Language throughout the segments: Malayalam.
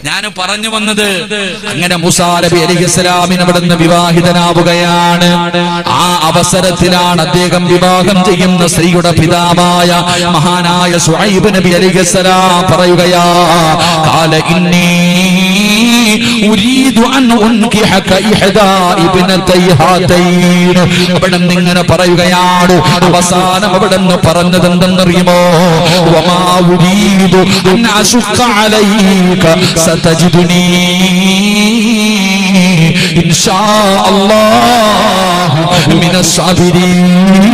ഞാൻ പറഞ്ഞു വന്നത് അങ്ങനെ മുസാ നബി അലൈഹി സ്വലാമിന് അവിടുന്ന് വിവാഹിതനാവുകയാണ് ആ അവസരത്തിലാണ് അദ്ദേഹം വിവാഹം ചെയ്യുന്ന സ്ത്രീയുടെ പിതാവായ മഹാനായ സുഹൈബ് നബി അലൈഹി സ്വലാം പറയുകയാ കാല ഇന്നീ ഉരീദു അൻ ഉൻകിഹക ഇഹദാ ഇബ്നതൈ ഹാതൈൻ അവിടെ ഇങ്ങനെ പറയുകയാണ് അവസാനം അവിടെ നിന്ന് പറഞ്ഞത് എന്തെന്നറിയുമോ വമാ ഉരീദു അൻ അസുഖ അലൈക സതജിദുനി ഇൻഷാ അല്ലാഹ് മിനസ് സാബിരീൻ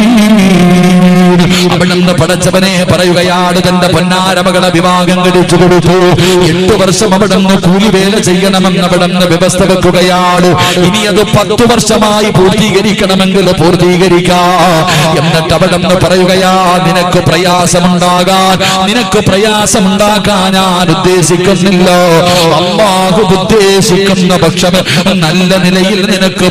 അവിടുന്ന് പടച്ചവനെ പറയുകയാണ് തന്റെ പൊന്നാരമകളെ വിവാഹം കഴിച്ചു കൊടുത്തു എട്ടു വർഷം അവിടുന്ന് കൂലിവേല ചെയ്യണമെന്ന് അവിടുന്ന് വ്യവസ്ഥ വെക്കുകയാണ് ഇനി അത് പത്തു വർഷമായി പൂർത്തീകരിക്കണമെങ്കിൽ പൂർത്തീകരിക്കാ എന്നിട്ട് അവിടുന്ന് പറയുകയാ നിനക്ക് പ്രയാസമുണ്ടാകാൻ നിനക്ക് പ്രയാസമുണ്ടാക്കാൻ ഞാൻ ഉദ്ദേശിക്കുന്നില്ല അള്ളാഹു ഉദ്ദേശിക്കുന്ന പക്ഷം നല്ല നിലയിൽ നിനക്ക്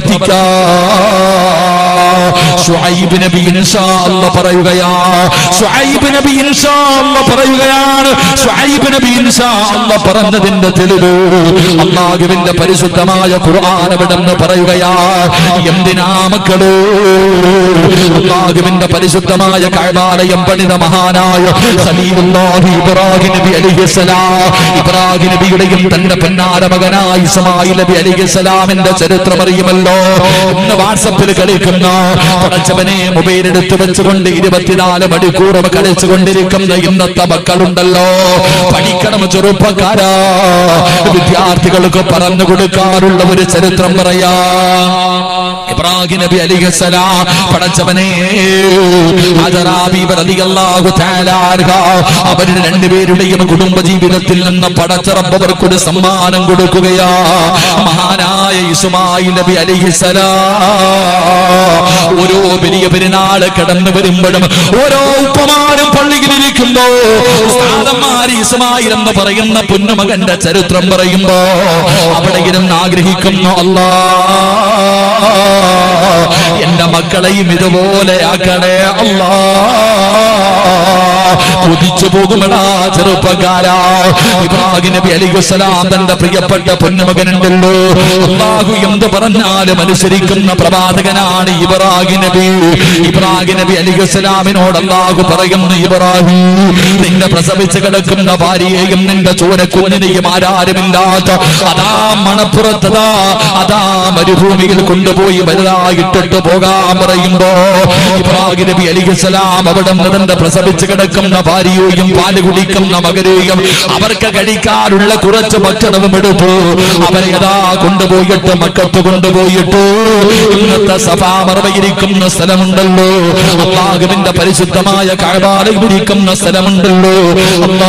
പ്രവർത്തിക്കാം ശുഐബ് നബി ഇൻഷാ അല്ലാഹ് പറയുകയാ ശുഐബ് നബി ഇൻഷാ അല്ലാഹ് പറയുകയാണ് ശുഐബ് നബി ഇൻഷാ അല്ലാഹ് പറഞ്ഞതിന്റെ തെളിവ് അല്ലാഹുവിന്റെ പരിശുദ്ധമായ ഖുർആൻ അവിടെന്ന് പറയുകയാ എന്തിനാ മക്കള് അല്ലാഹുവിന്റെ പരിശുദ്ധമായ കഅബാലയം പണിത മഹാനായ ഖലീലുല്ലാഹി ഇബ്രാഹിം നബി അലൈഹിസ്സലാം ഇബ്രാഹിം നബിയുടെയും തന്റെ പൊന്നാര മകനായ ഇസ്മായിൽ നബി അലൈഹിസ്സലാമിന്റെ ചരിത്രം അറിയുമല്ലോ ഇന്ന് വാട്സപ്പിൽ കളിക്കുന്ന പടച്ചവനെ മൊബൈൽ എടുത്തു വെച്ചുകൊണ്ട് ഇരുപത്തിനാല് മണിക്കൂർ കളിച്ചുകൊണ്ടിരിക്കുന്ന ഇന്നത്തെ മക്കളുണ്ടല്ലോ പഠിക്കണം ചെറുപ്പക്കാരാ വിദ്യാർത്ഥികൾക്ക് പറഞ്ഞു കൊടുക്കാറുള്ള ഒരു ചരിത്രം പറയാ ഇബ്രാഹിം നബി അലിഹസലാം പടച്ചവനെ അവരുടെ രണ്ടുപേരുടെയും കുടുംബ ജീവിതത്തിൽ നിന്ന് പടച്ചറപ്പ് അവർക്കൊരു സമ്മാനം കൊടുക്കുകയാ മഹാനായ ഇസുമായി നബി അലിഹിസലാം ഓരോ വലിയ പെരുന്നാള് കടന്നു വരുമ്പോഴും ഓരോ ഉപ്പമാരും പള്ളിയിലിരിക്കുമ്പോ ഉസ്താദന്മാർ ഇസ്മായിൽ എന്ന് പറയുന്ന പൊന്നുമകന്റെ ചരിത്രം പറയുമ്പോ അവിടെ ഇരുന്ന് ആഗ്രഹിക്കുന്നു അല്ലാ എന്റെ മക്കളെയും ഇതുപോലെ ആക്കണേ അല്ലാ കുതിച്ചു പോകുമടാ ചെറുപ്പക്കാരാ ഇബ്രാഹിം നബി അലിഖുസലാം തന്റെ പ്രിയപ്പെട്ട പൊന്നുമകനുണ്ടല്ലോ അള്ളാഹു എന്ത് പറഞ്ഞാലും അനുസരിക്കുന്ന പ്രവാചകനാണ് ഇബ്രാഹിം നബി ഇബ്രാഹിം നബി അലിഖുസലാമിനോട് അള്ളാഹു പറയുന്നു ഇബ്രാഹിം നിന്റെ പ്രസവിച്ച് കിടക്കുന്ന ഭാര്യയെയും നിന്റെ ചോരക്കുഞ്ഞിനെയും ആരാരുമില്ലാത്ത അതാ മണപ്പുറത്തതാ അതാ മരുഭൂമിയിൽ കൊണ്ടുപോയി വലുതായിട്ടിട്ട് പോകാൻ പറയുമ്പോ ഇബ്രാഹിം നബി അലിഖുസലാം അവിടെ നിന്നെ പ്രസവിച്ച് കിടക്കുന്ന ഭാര്യയെയും പാല് കുടിക്കുന്ന മകരെയും അവർക്ക് കഴിക്കാനുള്ള കുറച്ച് ഭക്ഷണവും എടുത്തു അവരെ അതാ കൊണ്ടുപോയിട്ട് മക്കത്ത് കൊണ്ടുപോയിട്ട് ഇന്നത്തെ സഭാമറവയിരിക്കുന്ന സ്ഥലമുണ്ടല്ലോ അള്ളാഹുവിന്റെ പരിശുദ്ധമായ കഴവാലയിരിക്കുന്ന സ്ഥലമുണ്ടല്ലോ അല്ലാ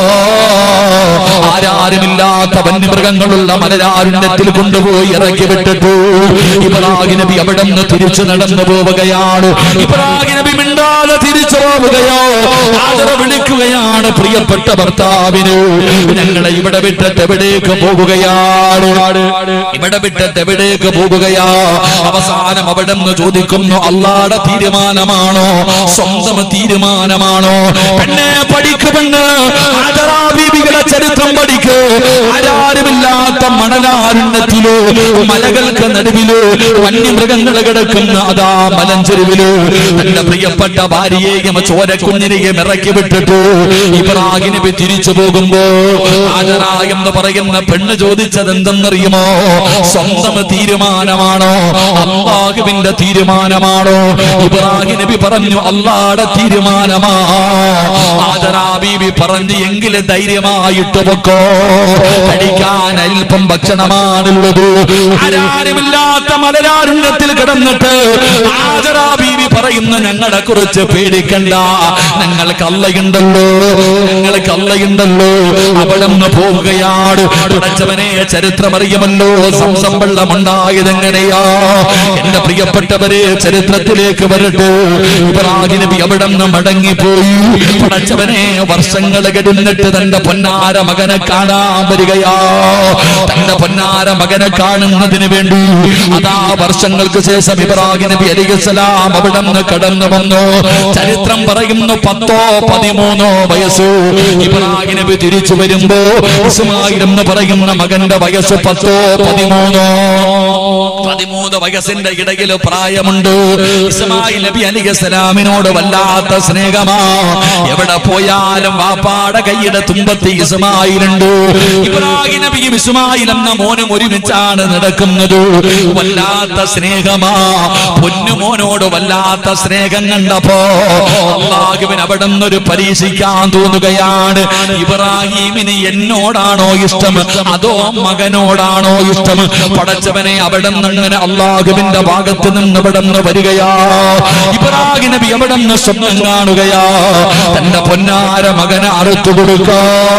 ആരാരുമില്ലാത്ത വന്യമൃഗങ്ങളുള്ള മലരാരുണ്യത്തിൽ കൊണ്ടുപോയി ഇറക്കി വിട്ടിട്ടു ഇബ്രാഹിം നബി അവിടെ നിന്ന് തിരിച്ചു നടന്നു പോവുകയാണ് ഇബ്രാഹിം നബി മിണ്ടാതെ തിരിച്ചു പോവുകയോ ആദര വിളിക്കുകയാണ് പ്രിയപ്പെട്ട ഭർത്താവിന് ഞങ്ങളെ ഇവിടെ വിട്ടിട്ട് എവിടേക്ക് പോകുകയാണ് ഇവിടെ വിട്ടിട്ട് എവിടേക്ക് പോകുകയാ അവസാനം അവിടെ നിന്ന് ചോദിക്കുന്നു അള്ളാടെ തീരുമാനമാണോ സ്വന്തം തീരുമാനമാണോ പെണ്ണെ പഠിക്ക് പെണ്ണ് ആദരാ ബീബികളെ ചരിത്രം പഠിക്ക് ആരാരുമില്ലാത്ത മണലാരുണ്യത്തില് മലകൾക്ക് നടുവില് വന്യമൃഗങ്ങൾ കിടക്കുന്ന അതാ മലഞ്ചെരുവില് തന്റെ പ്രിയപ്പെട്ട ഭാര്യയെയും ചോരക്കുഞ്ഞിനെയും ഇറക്കി വിട്ടിട്ട് ഇബ്രാഹിം നബി തിരിച്ചു പോകുമ്പോ ആജറ എന്ന് പറയുന്ന പെണ്ണ് ചോദിച്ചത് എന്തെന്നറിയുമോ സ്വന്തം തീരുമാനമാണോ അള്ളാഹുവിന്റെ തീരുമാനമാണോ ഇബ്രാഹിം നബി പറഞ്ഞു അള്ളാടെ തീരുമാനമാ ആജറ ബീബി പറഞ്ഞു എങ്കിലും ധൈര്യമായിട്ട് വെക്കോ കഴിക്കാൻ അല്പം ഭക്ഷണമാണുള്ളത് ആരാരുമില്ലാത്ത മലരാരുണ്യത്തിൽ കിടന്നിട്ട് ആജറ ബീവി പറയുന്ന ഞങ്ങളെ കുറിച്ച് പേടിക്കണ്ട ഞങ്ങൾക്ക് അല്ലയുണ്ടല്ലോ ഞങ്ങൾക്ക് അല്ലയുണ്ടല്ലോ അവിടെ നിന്ന് പോവുകയാണ് പടച്ചവനെ ചരിത്രമറിയുമല്ലോ സംസം വെള്ളമുണ്ടായത് എങ്ങനെയാ എന്റെ പ്രിയപ്പെട്ടവരെ ചരിത്രത്തിലേക്ക് വരട്ടെ ഇബ്രാഹിം നബി അവിടെ നിന്ന് മടങ്ങിപ്പോയി പടച്ചവനെ വർഷങ്ങൾ കഴിഞ്ഞിട്ട് തന്റെ പൊന്നാര മകനെ കാണാൻ വരികയാ തന്റെ പൊന്നാര മകനെ കാണുന്നതിന് വേണ്ടി അതാ വർഷങ്ങൾക്ക് ശേഷം ഇബ്രാഹിം നബി അലിസ്ലാം അവിടെ നിന്ന് കടന്നു വന്നു ചരിത്രം പറയുന്നു പത്തോ പതിമൂന്നോ വയസ്സ് ഇബ്രാഹിം നബി തിരിച്ചു വരുമ്പോ ഇസ്മായിൽ എന്ന് പറയുന്ന മകന്റെ വയസ്സ് പത്തോ പതിമൂന്നോ പതിമൂന്ന് വയസ്സിന്റെ ഇടയിൽ പ്രായമുണ്ട് ഇസ്മായിൽ നബി അലിസ്ലാമിനോട് വല്ലാത്ത സ്നേഹമാ എവിടെ പോയാലും വാപ്പാടെ കൈയുടെ തുമ്പത്ത് ഇസ്മായിലുണ്ട് ഇബ്രാഹിം നബിയും ഇസ്മായിൽ എന്ന മോനും ഒരുമിച്ചാണ് നടക്കുന്നത് വല്ലാത്ത സ്നേഹമാ പൊന്നുമോനോട് വല്ലാത്ത സ്നേഹം കണ്ടപ്പോ അള്ളാഹുവിന് അവിടെ നിന്നൊരു പരീക്ഷിക്കാൻ തോന്നുകയാണ് ഇബ്രാഹിമിന് എന്നോടാണോ ഇഷ്ടം അതോ മകനോടാണോ ഇഷ്ടം പടച്ചവനെ അവിടെ നിന്നങ്ങനെ അള്ളാഹുവിന്റെ ഭാഗത്ത് നിന്ന് അവിടെ നിന്ന് വരികയാ ഇബ്രാഹിം നബി അവിടെ നിന്ന് സ്വപ്നം കാണുകയാ തന്റെ പൊന്നാര മകനെ അറുത്തു കൊടുക്കാ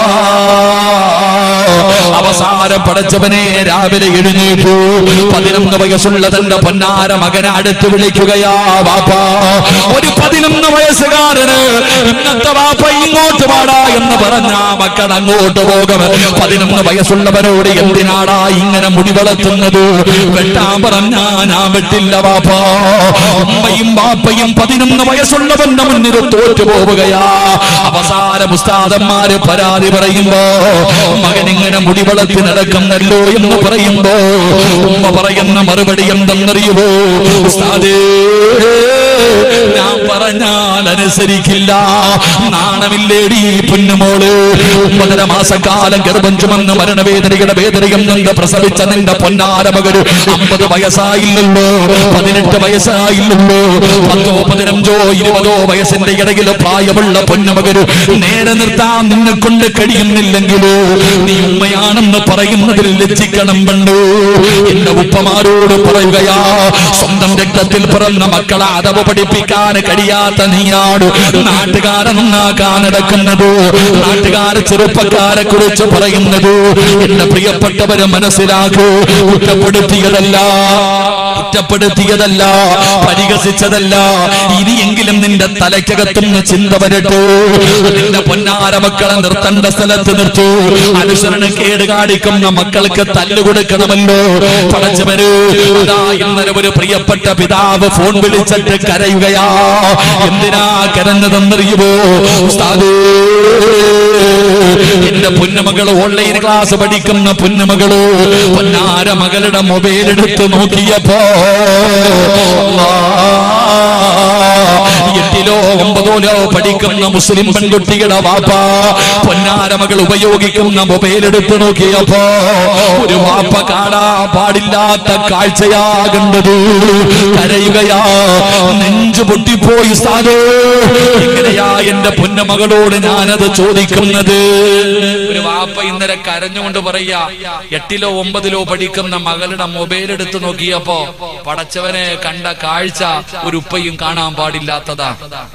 അവസാനം പടച്ചവനെ രാവിലെ എഴുന്നേറ്റു പതിനൊന്ന് വയസ്സുള്ള തന്റെ പൊന്നാര മകനെ അടുത്ത് വിളിക്കുകയാ വാപ്പ ഒരു പതിനൊന്ന് വയസ്സുകാരന് ഇന്നത്തെ വാപ്പ ഇങ്ങോട്ട് പാടാ എന്ന് പറഞ്ഞ മക്കൾ അങ്ങോട്ട് പോകും പതിനൊന്ന് വയസ്സുള്ളവരോട് എന്തിനാടാ ഇങ്ങനെ മുടി വളർത്തുന്നത് വെട്ടാൻ പറഞ്ഞാ ഞാൻ വെട്ടില്ല വാപ്പ അമ്മയും വാപ്പയും പതിനൊന്ന് വയസ്സുള്ളവന്റെ മുന്നിൽ തോറ്റു പോവുകയാ അവസാന ഉസ്താദന്മാര് പരാതി പറയുമ്പോ മകൻ ഇങ്ങനെ മുടി വളർത്തി നടക്കുന്നല്ലോ എന്ന് പറയുമ്പോ ഉമ്മ പറയുന്ന മറുപടി എന്തെന്നറിയുമോ ഉസ്താദേ ഞാൻ പറഞ്ഞാൽ അനുസരിക്കില്ല നാണമില്ലേടി പൊന്നുമോള് ഒമ്പതര മാസക്കാലം ഗർഭം ചുമന്ന് മരണവേദനയുടെ വേദനയും നിന്ന് പ്രസവിച്ച നിന്റെ പൊന്നാര മകര് അമ്പത് വയസ്സായില്ലല്ലോ പതിനെട്ട് വയസ്സായില്ലല്ലോ പത്തോ പതിനഞ്ചോ ഇരുപതോ വയസ്സിന്റെ ഇടയിൽ പ്രായമുള്ള പൊന്നുമകര് നേരെ നിർത്താൻ നിന്നെ കൊണ്ട് കഴിയുന്നില്ലെങ്കിലോ നീ ഉമ്മയാണെന്ന് പറയുന്നതിൽ ലജ്ജിക്കണം പണ്ടു എന്റെ ഉപ്പമാരോട് പറയുകയാ സ്വന്തം രക്തത്തിൽ പിറന്ന മക്കളെ അതവ് പഠിപ്പിക്കാൻ കഴിയാത്ത നീയാണ് നാട്ടുകാരെ നന്നാക്കാൻ നടക്കുന്നത് നാട്ടുകാരെ ചെറുപ്പക്കാരെ കുറിച്ച് പറയുന്നത് എന്റെ പ്രിയപ്പെട്ടവരെ മനസ്സിലാക്കൂ കുറ്റപ്പെടുത്തിയതല്ല കുറ്റപ്പെടുത്തിയതല്ല പരിഹസിച്ചതല്ല ഇനിയെങ്കിലും നിന്റെ തലയ്ക്കകത്തുനിന്ന് ചിന്ത വരട്ടു നിന്റെ പൊന്നാര മക്കളെ നിർത്തേണ്ട സ്ഥലത്ത് നിർത്തൂ അനുസരണ കേട് കാണിക്കുന്ന മക്കൾക്ക് തല്ല് കൊടുക്കണമല്ലോ പടച്ചവര് അതാ ഇന്നലെ ഒരു പ്രിയപ്പെട്ട പിതാവ് ഫോൺ വിളിച്ചിട്ട് കരയുകയാ എന്തിനാ കരഞ്ഞതെന്നറിയുമോ ഉസ്താദേ എന്റെ പൊന്നുമകൾ ഓൺലൈൻ ക്ലാസ് പഠിക്കുന്ന പൊന്നുമകള് പൊന്നാര മകളുടെ മൊബൈൽ എടുത്ത് നോക്കിയപ്പോ എട്ടിലോ ഒമ്പതോലോ പഠിക്കുന്ന മുസ്ലിം പെൺകുട്ടിയുടെ വാപ്പ പൊന്നാര മകൾ ഉപയോഗിക്കുന്ന മൊബൈൽ എടുത്ത് നോക്കിയപ്പോ ഒരു വാപ്പ കാണാൻ പാടില്ലാത്ത കാഴ്ചയാ കണ്ടത് കരയുകയാ നെഞ്ചു പൊട്ടിപ്പോയി സ്ഥാനോ എങ്ങനെയാ എന്റെ പൊന്നമകളോട് ഞാനത് ചോദിക്കുന്നത് ഒരു വാപ്പ ഇന്നലെ കരഞ്ഞുകൊണ്ട് പറയാ എട്ടിലോ ഒമ്പതിലോ പഠിക്കുന്ന മകളുടെ മൊബൈൽ എടുത്ത് നോക്കിയപ്പോ പടച്ചവനെ കണ്ട കാഴ്ച ഒരു ഉപ്പയും കാണാൻ പാടില്ലാത്തതാ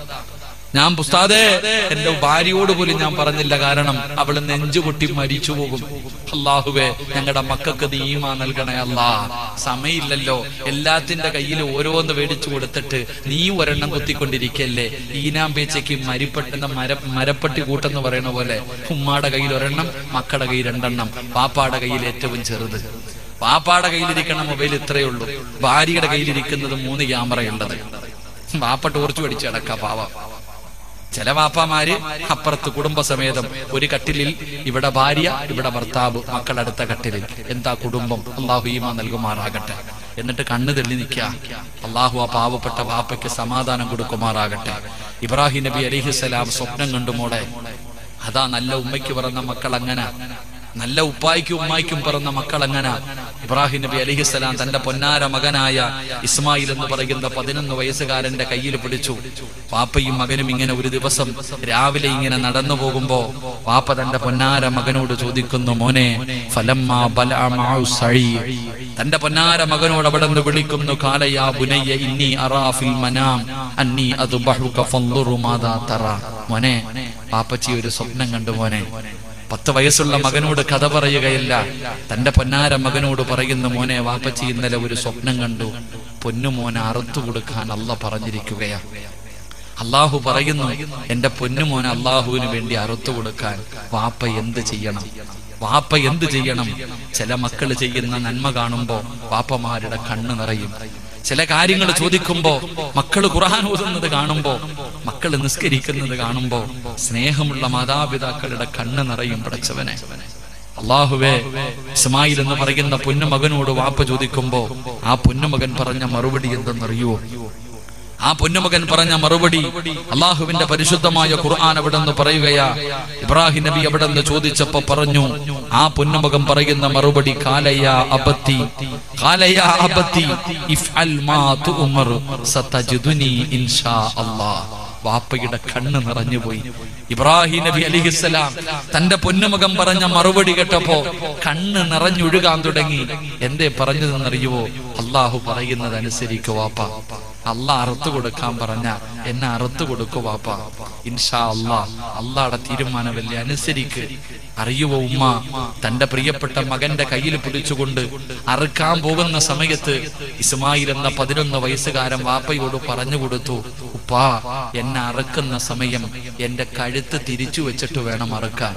ഞാൻ പുസ്താദേ എന്റെ ഭാര്യയോട് പോലും ഞാൻ പറഞ്ഞില്ല കാരണം അവള് നെഞ്ചുപൊട്ടി മരിച്ചു പോകും അള്ളാഹുവേ ഞങ്ങളുടെ മക്കൾക്ക് നീമാ നൽകണേ അല്ലാ സമയമില്ലല്ലോ എല്ലാത്തിന്റെ കയ്യിൽ ഓരോന്ന് മേടിച്ചു കൊടുത്തിട്ട് നീ ഒരെണ്ണം കുത്തിക്കൊണ്ടിരിക്കല്ലേ ഈനാമ്പേച്ചയ്ക്ക് മരിപ്പെട്ട മര മരപ്പട്ടി കൂട്ടെന്ന് പറയുന്ന പോലെ ഉമ്മാടെ കയ്യിൽ ഒരെണ്ണം മക്കളുടെ കയ്യിൽ രണ്ടെണ്ണം പാപ്പാടെ കയ്യിൽ ഏറ്റവും ചെറുത് പാപ്പാടെ കയ്യിലിരിക്കണ മൊബൈൽ ഇത്രയേ ഉള്ളൂ ഭാര്യയുടെ കയ്യിലിരിക്കുന്നത് മൂന്ന് ക്യാമറയുള്ളത് വാപ്പ ടോർച്ച് അടിച്ച് അടക്ക പാവ ചില വാപ്പമാര് അപ്പുറത്ത് കുടുംബസമേതം ഒരു കട്ടിലിൽ ഇവിടെ ഭാര്യ ഇവിടെ ഭർത്താവ് മക്കളടുത്ത കട്ടിലിൽ എന്താ കുടുംബം അള്ളാഹു ഈമ നൽകുമാറാകട്ടെ എന്നിട്ട് കണ്ണു തെള്ളി നിൽക്കുക അള്ളാഹു ആ പാവപ്പെട്ട വാപ്പയ്ക്ക് സമാധാനം കൊടുക്കുമാറാകട്ടെ ഇബ്രാഹിം നബി അലിഹിസലാം സ്വപ്നം കണ്ടു മോളെ അതാ നല്ല ഉമ്മയ്ക്ക് പിറന്ന മക്കൾ അങ്ങനെ നല്ല ഉപ്പായിക്കും ഉമ്മായിക്കും പിറന്ന മക്കൾ അങ്ങനെ ഇബ്രാഹിം നബി അലിഹിസ്സലാം തന്റെ പൊന്നാര മകനായ ഇസ്മായിൽ എന്ന് പറയുന്ന പതിനൊന്ന് വയസ്സുകാരന്റെ കയ്യിൽ പിടിച്ചു പാപ്പയും മകനും ഇങ്ങനെ ഒരു ദിവസം രാവിലെ ഇങ്ങനെ നടന്നു പോകുമ്പോ പാപ്പ തന്റെ പൊന്നാര മകനോട് ചോദിക്കുന്നു മോനെ ഫലമ്മാ ബലഅ മഅു സഈ." തന്റെ പൊന്നാര മകനോട് അവിടെ നിന്ന് വിളിക്കുന്നു കാലയാ ബുനയ്യ ഇന്നി അറാ ഫിൽ മനാം അന്നി അദ്ബഹുക ഫൻദുറു മാദാ തറ മോനെ പാപ്പച്ചി ഒരു സ്വപ്നം കണ്ടു മോനെ പത്ത് വയസ്സുള്ള മകനോട് കഥ പറയുകയല്ല തന്റെ പൊന്നാര മകനോട് പറയുന്ന മോനെ വാപ്പച്ചി ഇന്നലെ ഒരു സ്വപ്നം കണ്ടു പൊന്നുമോനെ അറുത്തു കൊടുക്കാൻ അല്ല പറഞ്ഞിരിക്കുകയാ അള്ളാഹു പറയുന്നു എന്റെ പൊന്നുമോനെ അള്ളാഹുവിന് വേണ്ടി അറുത്തു കൊടുക്കാൻ വാപ്പ എന്ത് ചെയ്യണം വാപ്പ എന്ത് ചെയ്യണം ചില മക്കൾ ചെയ്യുന്ന നന്മ കാണുമ്പോ വാപ്പമാരുടെ കണ്ണ് നിറയും ചില കാര്യങ്ങൾ ചോദിക്കുമ്പോ മക്കൾ ഖുർആൻ ഓതുന്നത് കാണുമ്പോ മക്കൾ നിസ്കരിക്കുന്നത് കാണുമ്പോ സ്നേഹമുള്ള മാതാപിതാക്കളുടെ കണ്ണ് നിറയും പടച്ചവനെ അള്ളാഹുവേ ഇസ്മായിൽ എന്ന് പറയുന്ന പൊന്നുമകനോട് വാപ്പ ചോദിക്കുമ്പോ ആ പൊന്നുമകൻ പറഞ്ഞ മറുപടി എന്തെന്നറിയുവോ ആ പൊന്നുമകൻ പറഞ്ഞ മറുപടി അള്ളാഹുവിന്റെ പരിശുദ്ധമായ ഖുർആൻ അവിടെ നിന്ന് പറയുകയാ ഇബ്രാഹിം നബി അവിടെ നിന്ന് ചോദിച്ചപ്പോ പറഞ്ഞു ആ പൊന്നുമകൻ പറയുന്ന മറുപടി കാലയ അബത്തി കാലയ അബത്തി ഇഫ്അൽ മാ തുഉമർ സതജിദുനി ഇൻഷാ അല്ലാഹ് വാപ്പയുടെ കണ്ണ് നിറഞ്ഞുപോയി ഇബ്രാഹിം നബി അലിഹിസ്സലാം തന്റെ പൊന്നുമുഖം പറഞ്ഞ മറുപടി കേട്ടപ്പോ കണ്ണ് നിറഞ്ഞൊഴുകാൻ തുടങ്ങി എന്തേ പറഞ്ഞതെന്നറിയുവോ അള്ളാഹു പറയുന്നത് അനുസരിക്കു വാപ്പ അള്ളാഹ് അറുത്തു കൊടുക്കാൻ പറഞ്ഞ എന്നെ അറുത്തു കൊടുക്കു വാപ്പ ഇൻഷാ അള്ളാ അള്ളാടെ തീരുമാനമല്ലേ അനുസരിക്ക് അറിയുവോ ഉമ്മ തന്റെ പ്രിയപ്പെട്ട മകന്റെ കയ്യിൽ പിടിച്ചുകൊണ്ട് അറുക്കാൻ പോകുന്ന സമയത്ത് ഇസ്മായിൽ എന്ന പതിനൊന്ന് വയസ്സുകാരൻ വാപ്പയോട് പറഞ്ഞു കൊടുത്തു ഉപ്പാ എന്നെ അറുക്കുന്ന സമയം എന്റെ കഴുത്ത് തിരിച്ചു വെച്ചിട്ട് വേണം അറുക്കാൻ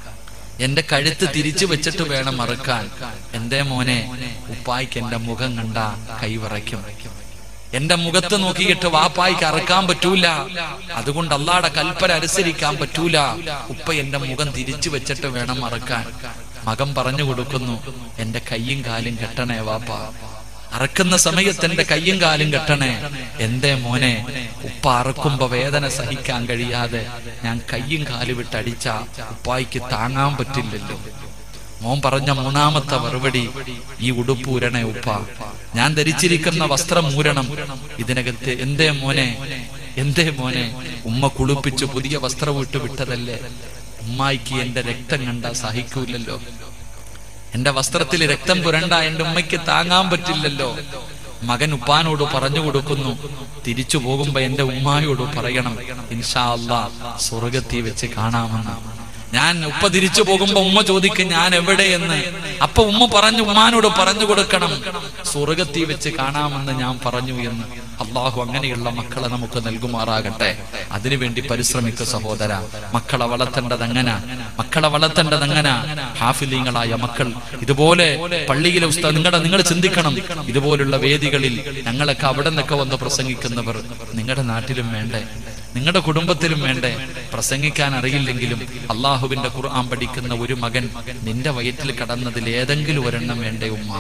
എന്റെ കഴുത്ത് തിരിച്ചു വെച്ചിട്ട് വേണം അറുക്കാൻ എന്തേ മോനെ ഉപ്പായിക്ക് എന്റെ മുഖം കണ്ട കൈവിറയ്ക്കും എന്റെ മുഖത്ത് നോക്കിയിട്ട് വാപ്പായിക്ക് അറക്കാൻ പറ്റൂല അതുകൊണ്ട് അള്ളാടെ കൽപ്പന അനുസരിക്കാൻ പറ്റൂല ഉപ്പ എന്റെ മുഖം തിരിച്ചു വെച്ചിട്ട് വേണം അറക്കാൻ മകൻ പറഞ്ഞു കൊടുക്കുന്നു എന്റെ കയ്യും കാലും കെട്ടണേ വാപ്പ അറക്കുന്ന സമയത്ത് എന്റെ കയ്യും കാലും കെട്ടണേ എന്തേ മോനെ ഉപ്പ അറക്കുമ്പോ വേദന സഹിക്കാൻ കഴിയാതെ ഞാൻ കയ്യും കാലും വിട്ടടിച്ച ഉപ്പായിക്ക് താങ്ങാൻ പറ്റില്ലല്ലോ മോൻ പറഞ്ഞ മൂന്നാമത്തെ മറുപടി ഈ ഉടുപ്പൂരണേ ഉപ്പ ഞാൻ ധരിച്ചിരിക്കുന്ന വസ്ത്രം മൂരണം ഇതിനകത്ത് എന്തേ മോനെ എന്തേ മോനെ ഉമ്മ കുളിപ്പിച്ച് പുതിയ വസ്ത്രം ഇട്ട് വിട്ടതല്ലേ ഉമ്മായിക്ക് എന്റെ രക്തം കണ്ട സഹിക്കൂലല്ലോ എന്റെ വസ്ത്രത്തിൽ രക്തം പുരണ്ട എന്റെ ഉമ്മയ്ക്ക് താങ്ങാൻ പറ്റില്ലല്ലോ മകൻ ഉപ്പാനോട് പറഞ്ഞു കൊടുക്കുന്നു തിരിച്ചു പോകുമ്പോ എന്റെ ഉമ്മായോട് പറയണം ഇൻഷാ അല്ലാ സ്വർഗത്തിൽ വെച്ച് കാണാമെന്ന് ഞാൻ ഉപ്പ തിരിച്ചു പോകുമ്പോ ഉമ്മ ചോദിക്കും ഞാൻ എവിടെയെന്ന് അപ്പൊ ഉമ്മ പറഞ്ഞു ഉമ്മാനോട് പറഞ്ഞു കൊടുക്കണം സ്വർഗത്തിൽ വെച്ച് കാണാമെന്ന് ഞാൻ പറഞ്ഞു എന്ന് അള്ളാഹു അങ്ങനെയുള്ള മക്കളെ നമുക്ക് നൽകുമാറാകട്ടെ അതിനുവേണ്ടി പരിശ്രമിക്കുക സഹോദര മക്കളെ വളർത്തേണ്ടത് അങ്ങനെ മക്കളെ വളർത്തേണ്ടത് അങ്ങനെ ഹാഫിലീങ്ങളായ മക്കൾ ഇതുപോലെ പള്ളിയിലെ ഉസ്താദ് നിങ്ങളുടെ നിങ്ങൾ ചിന്തിക്കണം ഇതുപോലുള്ള വേദികളിൽ ഞങ്ങളൊക്കെ അവിടെ നിന്നൊക്കെ വന്ന് പ്രസംഗിക്കുന്നവർ നിങ്ങളുടെ നാട്ടിലും വേണ്ടേ നിങ്ങളുടെ കുടുംബത്തിലും വേണ്ടേ പ്രസംഗിക്കാൻ അറിയില്ലെങ്കിലും അള്ളാഹുവിന്റെ ഖുർആൻ പഠിക്കുന്ന ഒരു മകൻ നിന്റെ വയറ്റിൽ കടന്നതിൽ ഏതെങ്കിലും ഒരെണ്ണം വേണ്ടേ ഉമ്മ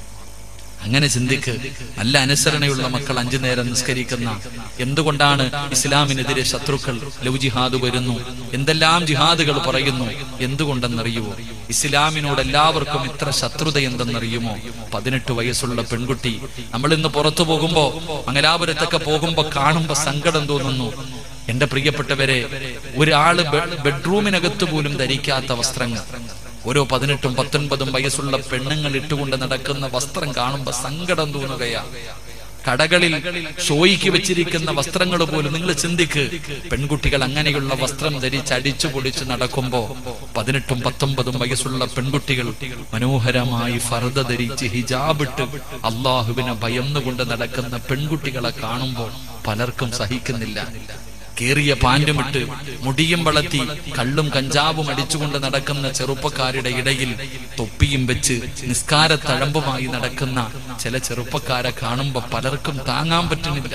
അങ്ങനെ ചിന്തിക്ക് നല്ല അനുസരണയുള്ള മക്കൾ അഞ്ചു നേരം നിസ്കരിക്കുന്ന എന്തുകൊണ്ടാണ് ഇസ്ലാമിനെതിരെ ശത്രുക്കൾ ലവ് ജിഹാദ് വരുന്നു എന്തെല്ലാം ജിഹാദുകൾ പറയുന്നു എന്തുകൊണ്ടെന്നറിയുമോ ഇസ്ലാമിനോട് എല്ലാവർക്കും ഇത്ര ശത്രുത എന്തെന്നറിയുമോ പതിനെട്ട് വയസ്സുള്ള പെൺകുട്ടി നമ്മൾ ഇന്ന് പുറത്തു പോകുമ്പോ മംഗലാപുരത്തൊക്കെ പോകുമ്പോ കാണുമ്പോ സങ്കടം തോന്നുന്നു എന്റെ പ്രിയപ്പെട്ടവരെ ഒരാള് ബെ- ബെഡ്റൂമിനകത്ത് പോലും ധരിക്കാത്ത വസ്ത്രങ്ങൾ ഓരോ പതിനെട്ടും പത്തൊൻപതും വയസ്സുള്ള പെണ്ണുങ്ങൾ ഇട്ടുകൊണ്ട് നടക്കുന്ന വസ്ത്രം കാണുമ്പോ സങ്കടം തോന്നുകയാ കടകളിൽ ഷോയ്ക്ക് വെച്ചിരിക്കുന്ന വസ്ത്രങ്ങൾ പോലും നിങ്ങൾ ചിന്തിക്ക് പെൺകുട്ടികൾ അങ്ങനെയുള്ള വസ്ത്രം ധരിച്ച് അടിച്ചു പൊടിച്ച് നടക്കുമ്പോ പതിനെട്ടും പത്തൊമ്പതും വയസ്സുള്ള പെൺകുട്ടികൾ മനോഹരമായി ഫർദ ധരിച്ച് ഹിജാബിട്ട് അള്ളാഹുവിനെ ഭയന്നുകൊണ്ട് നടക്കുന്ന പെൺകുട്ടികളെ കാണുമ്പോൾ പലർക്കും സഹിക്കുന്നില്ല കേറിയ പാൻറ്റുമിട്ട് മുടിയും വളർത്തി കള്ളും കഞ്ചാവും അടിച്ചുകൊണ്ട് നടക്കുന്ന ചെറുപ്പക്കാരുടെ ഇടയിൽ തൊപ്പിയും വെച്ച് നിസ്കാര തഴമ്പുമായി നടക്കുന്ന ചില ചെറുപ്പക്കാരെ കാണുമ്പോ പലർക്കും താങ്ങാൻ പറ്റുന്നില്ല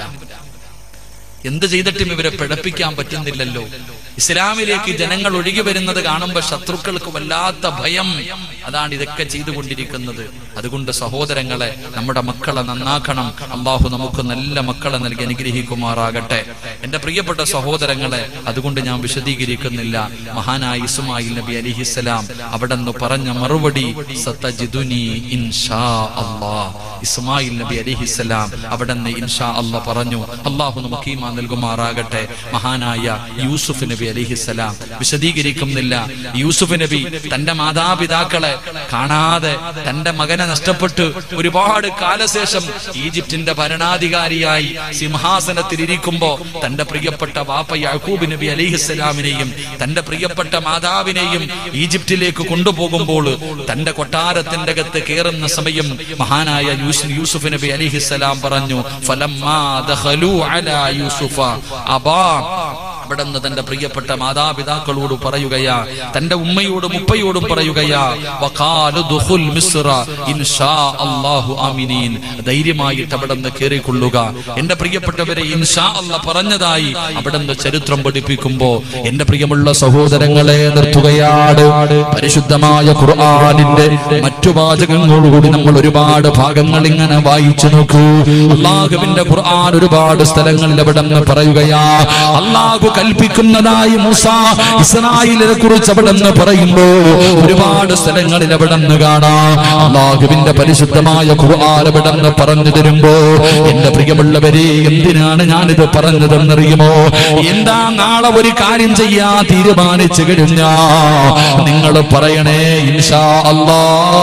എന്ത് ചെയ്തിട്ടും ഇവരെ പിഴപ്പിക്കാൻ പറ്റുന്നില്ലല്ലോ ഇസ്ലാമിലേക്ക് ജനങ്ങൾ ഒഴുകി വരുന്നത് കാണുമ്പോൾ ശത്രുക്കൾക്ക് വല്ലാത്ത ഭയം അതാണ് ഇതൊക്കെ ചെയ്തുകൊണ്ടിരിക്കുന്നത് അതുകൊണ്ട് സഹോദരങ്ങളെ നമ്മുടെ മക്കളെ നന്നാക്കണം അള്ളാഹു നമുക്ക് നല്ല മക്കളെ നൽകി അനുഗ്രഹിക്കുമാറാകട്ടെ എന്റെ പ്രിയപ്പെട്ട സഹോദരങ്ങളെ അതുകൊണ്ട് ഞാൻ വിശദീകരിക്കുന്നില്ല മഹാനായ ഇസ്മായിൽ നബി അലിഹിസ്സലാം അവിടെ നിന്ന് പറഞ്ഞ മറുപടി സത്തജിദുനി ഇൻഷാ അല്ലാഹ് ഇസ്മായിൽ നബി അലിഹിസ്സലാം അവിടെ നിന്ന് ഇൻഷാ അല്ല പറഞ്ഞു അള്ളാഹു നമുക്ക് ഈമാൻ നൽകുമാറാകട്ടെ മഹാനായ യൂസുഫ് നബി അലിഹിസ്സലാം വിശദീകരിക്കുന്നില്ല യൂസുഫ് നബി തന്റെ മാതാപിതാക്കളെ കാണാതെ തന്റെ മകനെ നഷ്ടപ്പെട്ട് ഒരുപാട് കാലശേഷം ഈജിപ്തിന്റെ ഭരണാധികാരിയായി സിംഹാസനത്തിൽ ഇരിക്കുമ്പോ തന്റെ പ്രിയപ്പെട്ട വാപ്പ യാക്കൂബ് നബി അലിഹിസ്സലാമിനെയും തന്റെ പ്രിയപ്പെട്ട മാതാവിനെയും ഈജിപ്തിലേക്ക് കൊണ്ടുപോകുമ്പോൾ തന്റെ കൊട്ടാരത്തിന്റെ അകത്ത് കയറുന്ന സമയം മഹാനായ യൂസ്- യൂസുഫ് നബി അലിഹിസ്സലാം പറഞ്ഞു ഫലമ്മാ ദഖലൂ അലാ യൂസുഫ അബാ അവിടുന്ന് തന്റെ പ്രിയപ്പെട്ട മാതാപിതാക്കളോട് പറയുകയാ തന്റെ ഉമ്മയോടും ഉപ്പയോടും പറയുകയാ വഖാലു ദുഖുൽ മിസ്റ ഇൻഷാ അല്ലാഹു ആമിനീൻ ധൈര്യമായിട്ട് അവിടുന്ന് കയറിക്കൊള്ളുക എന്റെ പ്രിയപ്പെട്ടവരെ ഇൻഷാ അല്ല പറഞ്ഞതായി അവിടുന്ന് ചരിത്രം പഠിപ്പിക്കുമ്പോ എന്റെ പ്രിയമുള്ള സഹോദരങ്ങളെ നിർത്തുകയാണ് പരിശുദ്ധമായ ഖുർആനിന്റെ മറ്റു വാചകങ്ങളോടുകൂടി നമ്മൾ ഒരുപാട് ഭാഗങ്ങൾ ഇങ്ങനെ വായിച്ചു നോക്കൂ അള്ളാഹുവിന്റെ ഖുർആൻ ഒരുപാട് സ്ഥലങ്ങളിൽ അവിടെ നിന്ന് പറയുകയാ അള്ളാഹു കൽപ്പിക്കുന്നതായി മൂസ ഇസ്രായേലിനെ കുറിച്ച് അവിടെ നിന്ന് പറയുമ്പോ ഒരുപാട് സ്ഥലങ്ങളിൽ അവിടെ നിന്ന് കാണാം അള്ളാഹുവിന്റെ പരിശുദ്ധമായ ഖുർആൻ അവിടെ നിന്ന് പറഞ്ഞു തരുമ്പോ എന്റെ പ്രിയമുള്ളവരെ എന്തിനാണ് ഞാനിത് പറഞ്ഞതെന്നറിയുമോ എന്താ നാളെ ഒരു കാര്യം ചെയ്യാ തീരുമാനിച്ചു കഴിഞ്ഞാ നിങ്ങൾ പറയണേ ഇൻഷാ അല്ലാ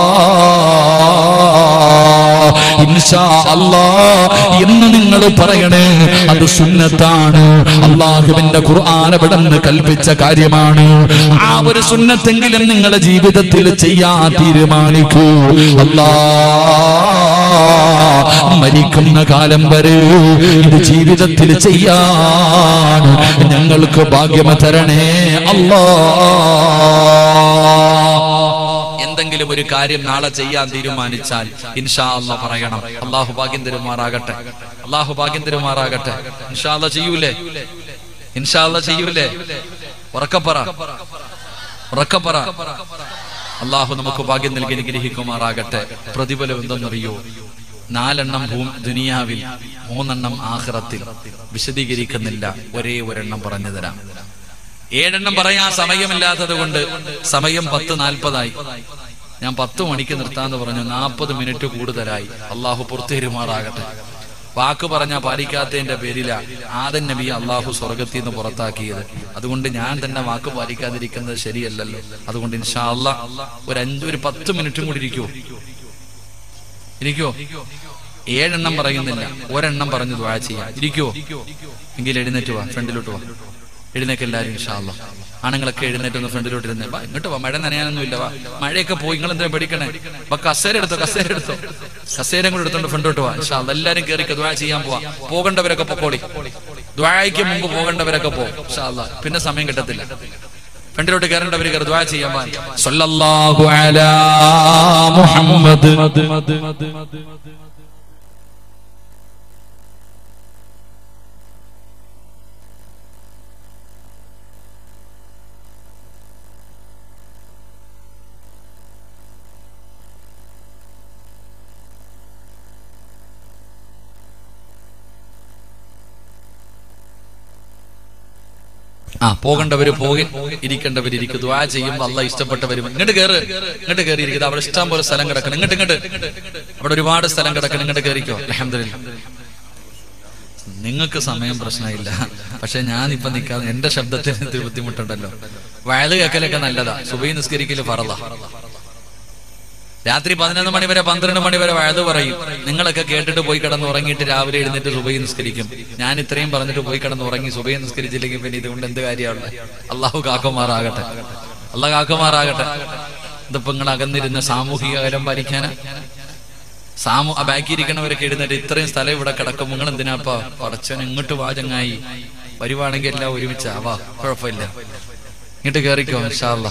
ഇൻഷാ അല്ലാ എന്ന് നിങ്ങൾ പറയണേ അത് സുന്നത്താണ് അള്ളാഹുവിന്റെ ഖുർആൻ അവിടെ നിന്ന് കൽപ്പിച്ച കാര്യമാണ് ആ ഒരു സുന്നത്തെങ്കിലും നിങ്ങളുടെ ജീവിതത്തിൽ ചെയ്യാൻ തീരുമാനിക്കൂ അല്ലാ മരിക്കുന്ന കാലം വരെ ഇത് ജീവിതത്തിൽ ചെയ്യാൻ ഞങ്ങൾക്ക് ഭാഗ്യം തരണേ അല്ലാ എന്തെങ്കിലും ഒരു കാര്യം നാളെ ചെയ്യാൻ തീരുമാനിച്ചാൽ ഇൻഷാ അല്ല പറയണം അള്ളാഹു ഭാഗ്യം തരുമാറാകട്ടെ അള്ളാഹു ഭാഗ്യം തരുമാറാകട്ടെ ഇൻഷാ അല്ല ചെയ്യൂലേ ഇൻഷാ അല്ല ചെയ്യൂലേ ഉറക്കപ്പറ ഉറക്കപ്പറ അള്ളാഹു നമുക്ക് ഭാഗ്യം നൽകി അനുഗ്രഹിക്കുമാറാകട്ടെ പ്രതിഫലം എന്തെന്നറിയോ നാലെണ്ണം ഭൂ ദുനിയാവിൽ മൂന്നെണ്ണം ആഹ്റത്തിൽ വിശദീകരിക്കുന്നില്ല ഒരേ ഒരെണ്ണം പറഞ്ഞു തരാം ഏഴെണ്ണം പറയാൻ സമയമില്ലാത്തത് കൊണ്ട് സമയം പത്ത് നാൽപ്പതായി ഞാൻ പത്ത് മണിക്ക് നിർത്താന്ന് പറഞ്ഞു നാൽപ്പത് മിനിറ്റ് കൂടുതലായി അള്ളാഹു പുറത്തേരുമാറാകട്ടെ വാക്ക് പറഞ്ഞ പാലിക്കാത്തതിന്റെ പേരില ആദൻ നബി അള്ളാഹു സ്വർഗത്തിൽ നിന്ന് പുറത്താക്കിയത് അതുകൊണ്ട് ഞാൻ തന്നെ വാക്ക് പാലിക്കാതിരിക്കുന്നത് ശരിയല്ലല്ലോ അതുകൊണ്ട് ഇൻഷാ അല്ലാ ഒരു അഞ്ച് ഒരു പത്ത് മിനിറ്റും കൂടി ഇരിക്കുവോ ഇരിക്കോ ഏഴെണ്ണം പറയുന്നില്ല ഒരെണ്ണം പറഞ്ഞു ദ്വാ ചെയ്യാം ഇരിക്കോ എങ്കിൽ എഴുന്നേറ്റ് വാ ഫ്രണ്ടിലോട്ട് വാ എഴുന്നേക്ക് എല്ലാവരും ഇൻഷാല്ല ആണുങ്ങളൊക്കെ എഴുന്നേറ്റ് ഒന്ന് ഫ്രണ്ടിലോട്ട് ഇരുന്നേ വാ ഇങ്ങോട്ട് വാ മഴ നനയാനൊന്നും ഇല്ല വാ മഴയൊക്കെ പോയി നിങ്ങൾ എന്തിനാ പേടിക്കണേ വാ കസേര എടുത്തോ കസേര എടുത്തോ കസേര കൂടെ എടുത്തോണ്ട് ഫ്രണ്ടോട്ട് വാ ഇൻഷാല്ല എല്ലാരും കയറി ദ്വാ ചെയ്യാൻ പോവാ പോകേണ്ടവരൊക്കെ പൊക്കോളി ദ്വായ്ക്ക് മുമ്പ് പോകേണ്ടവരൊക്കെ പോകും ഇൻഷാല്ല പിന്നെ സമയം കിട്ടത്തില്ല ഫ്രണ്ടിലോട്ട് കയറേണ്ടവര് കയറി ദ്വാ ചെയ്യാൻ പാ സല്ലല്ലാഹു അലാ മുഹമ്മദ് ആ പോകേണ്ടവര് പോകി ഇരിക്കേണ്ടവര് ഇരിക്കും ദ്വാ ചെയ്യുമ്പോ അല്ല ഇഷ്ടപ്പെട്ടവരും ഇങ്ങോട്ട് കയറ് ഇങ്ങോട്ട് കയറി ഇരിക്കുന്നത് അവിടെ ഇഷ്ടം പോലെ സ്ഥലം കിടക്കണം ഇങ്ങോട്ട് ഇങ്ങോട്ട് അവിടെ ഒരുപാട് സ്ഥലം കിടക്കണം ഇങ്ങോട്ട് കയറിക്കോ അലഹമില്ല നിങ്ങൾക്ക് സമയം പ്രശ്നമില്ല പക്ഷെ ഞാൻ ഇപ്പൊ നിൽക്കാതെ എന്റെ ശബ്ദത്തിന് ഇത്തിരി ബുദ്ധിമുട്ടുണ്ടല്ലോ വയല് കേക്കലൊക്കെ നല്ലതാ സുബൈ നിസ്കരിക്കല് പറല രാത്രി പതിനൊന്ന് മണി വരെ പന്ത്രണ്ട് മണി വരെ വയത് പറയും നിങ്ങളൊക്കെ കേട്ടിട്ട് പോയി കിടന്ന് ഉറങ്ങിയിട്ട് രാവിലെ എഴുന്നേറ്റ് സുബൈ നിസ്കരിക്കും ഞാൻ ഇത്രയും പറഞ്ഞിട്ട് പോയി കിടന്ന് ഉറങ്ങി സുബൈ നിസ്കരിച്ചില്ലെങ്കിൽ പിന്നെ ഇതുകൊണ്ട് എന്ത് കാര്യമാണ് അള്ളാഹു കാക്കുമാറാകട്ടെ അള്ളാഹ് കാക്കുമാറാകട്ടെ ഇതിപ്പോ നിങ്ങൾ അകന്നിരുന്ന സാമൂഹിക അകലം പാലിക്കാനാ സാമു ആ ബാക്കിയിരിക്കണവരൊക്കെ എഴുന്നേറ്റ് ഇത്രയും സ്ഥലം ഇവിടെ കിടക്കും നിങ്ങൾ എന്തിനാപ്പാ പടച്ചവൻ ഇങ്ങോട്ട് വാചങ്ങായി വരുവാണെങ്കിൽ എല്ലാം ഒരുമിച്ചാവാ കുഴപ്പമില്ല ഇങ്ങോട്ട് കേറിക്കോ ഇൻഷാല്ലാ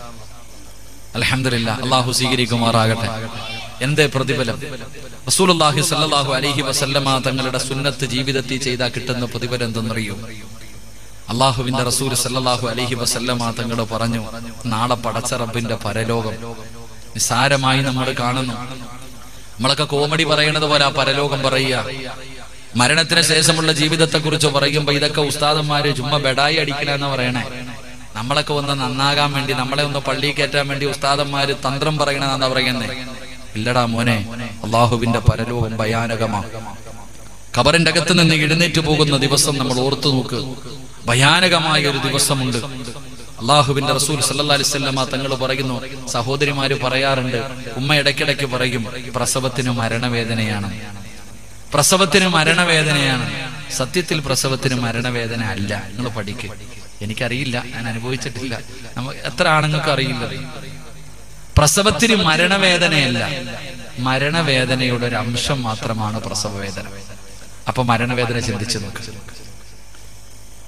അലഹമില്ല അള്ളാഹു സ്വീകരിക്കുമാറാകട്ടെ എന്തേ പ്രതിഫലം റസൂലുള്ളാഹി സല്ലല്ലാഹു അലൈഹി വസല്ലമ തങ്ങളുടെ സുന്നത്ത് ജീവിതത്തിൽ ചെയ്താൽ കിട്ടുന്ന പ്രതിഫലം എന്തെന്നറിയോ അള്ളാഹുവിന്റെ റസൂൽ സല്ലല്ലാഹു അലൈഹി വസല്ലമ തങ്ങൾ പറഞ്ഞു നാളെ പടച്ച റബ്ബിന്റെ പരലോകം നിസാരമായി നമ്മൾ കാണുന്നു നമ്മളൊക്കെ കോമഡി പറയണത് പോലെ ആ പരലോകം പറയുക മരണത്തിന് ശേഷമുള്ള ജീവിതത്തെ കുറിച്ച് പറയുമ്പോ ഇതൊക്കെ ഉസ്താദന്മാര് ചുമ്മാ ബെഡായി അടിക്കലെന്ന് പറയണേ നമ്മളൊക്കെ ഒന്ന് നന്നാകാൻ വേണ്ടി നമ്മളെ ഒന്ന് പള്ളി കയറ്റാൻ വേണ്ടി ഉസ്താദന്മാര് തന്ത്രം പറയണെന്നാ പറയുന്നേ ഇല്ലടാ മോനെ അള്ളാഹുവിന്റെ പരലോകം ഭയാനകമാ ഖബറിന്റെ അകത്ത് നിന്ന് എഴുന്നേറ്റ് പോകുന്ന ദിവസം നമ്മൾ ഓർത്തു നോക്ക് ഭയാനകമായ ഒരു ദിവസമുണ്ട് അള്ളാഹുവിന്റെ റസൂൽ സല്ലല്ലാഹു അലൈഹി വസല്ലമ തങ്ങൾ പറയുന്നു സഹോദരിമാര് പറയാറുണ്ട് ഉമ്മ ഇടയ്ക്കിടയ്ക്ക് പറയും പ്രസവത്തിന് മരണവേദനയാണ് പ്രസവത്തിന് മരണവേദനയാണ് സത്യത്തിൽ പ്രസവത്തിന് മരണവേദന അല്ല നിങ്ങൾ പഠിക്ക് എനിക്കറിയില്ല ഞാൻ അനുഭവിച്ചിട്ടില്ല നമ്മ എത്ര ആണുങ്ങൾക്ക് അറിയില്ല പ്രസവത്തിന് മരണവേദനയല്ല മരണവേദനയുടെ ഒരു അംശം മാത്രമാണ് പ്രസവവേദന അപ്പൊ മരണവേദന ചിന്തിച്ചു നോക്ക്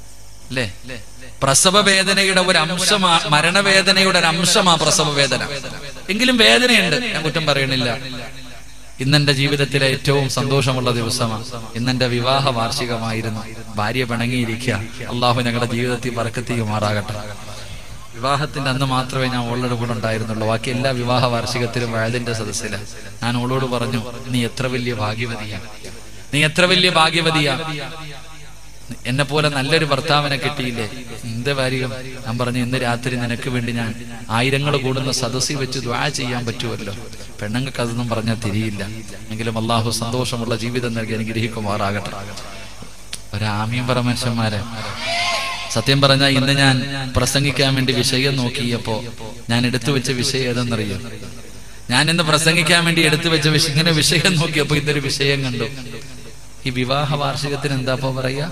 അല്ലേ പ്രസവ വേദനയുടെ ഒരു അംശമാ മരണവേദനയുടെ ഒരു അംശമാ പ്രസവ വേദന എങ്കിലും വേദനയുണ്ട് ഞാൻ കുറ്റം പറയണില്ല ഇന്നെന്റെ ജീവിതത്തിലെ ഏറ്റവും സന്തോഷമുള്ള ദിവസമാണ് ഇന്നെന്റെ വിവാഹ വാർഷികമായിരുന്നു ഭാര്യ പിണങ്ങിയിരിക്കുക അള്ളാഹു ഞങ്ങളുടെ ജീവിതത്തിൽ പറക്കത്തിയുമാറാകട്ടെ വിവാഹത്തിന്റെ അന്ന് മാത്രമേ ഞാൻ ഓളോട് കൂടെ ഉണ്ടായിരുന്നുള്ളൂ ബാക്കി എല്ലാ വിവാഹ വാർഷികത്തിലും വയതിന്റെ സദസ്സില ഞാൻ ഓളോട് പറഞ്ഞു നീ എത്ര വലിയ ഭാഗ്യവതിയാ നീ എത്ര വലിയ ഭാഗ്യവതിയാ എന്നെ പോലെ നല്ലൊരു ഭർത്താവിനെ കിട്ടിയില്ലേ എന്ത് വാരികം ഞാൻ പറഞ്ഞു ഇന്ന് രാത്രി നിനക്ക് വേണ്ടി ഞാൻ ആയിരങ്ങൾ കൂടുന്ന സദസ്സിൽ വെച്ച് ദ്വാ ചെയ്യാൻ പറ്റുമല്ലോ പെണ്ണുങ്ങൾക്ക് അതൊന്നും പറഞ്ഞാൽ തിരിയില്ല എങ്കിലും അള്ളാഹു സന്തോഷമുള്ള ജീവിതം നൽകി അനുഗ്രഹിക്കുമാറാകട്ടെ ഒരാമീം പറ മനുഷ്യന്മാരെ സത്യം പറഞ്ഞാൽ ഇന്ന് ഞാൻ പ്രസംഗിക്കാൻ വേണ്ടി വിഷയം നോക്കിയപ്പോ ഞാൻ എടുത്തു വെച്ച വിഷയം ഏതെന്നറിയോ ഞാൻ ഇന്ന് പ്രസംഗിക്കാൻ വേണ്ടി എടുത്തു വെച്ച വിഷയം ഇങ്ങനെ വിഷയം നോക്കിയപ്പോ ഇന്നൊരു വിഷയം കണ്ടു ഈ വിവാഹ വാർഷികത്തിന് എന്താപ്പോ പറയാ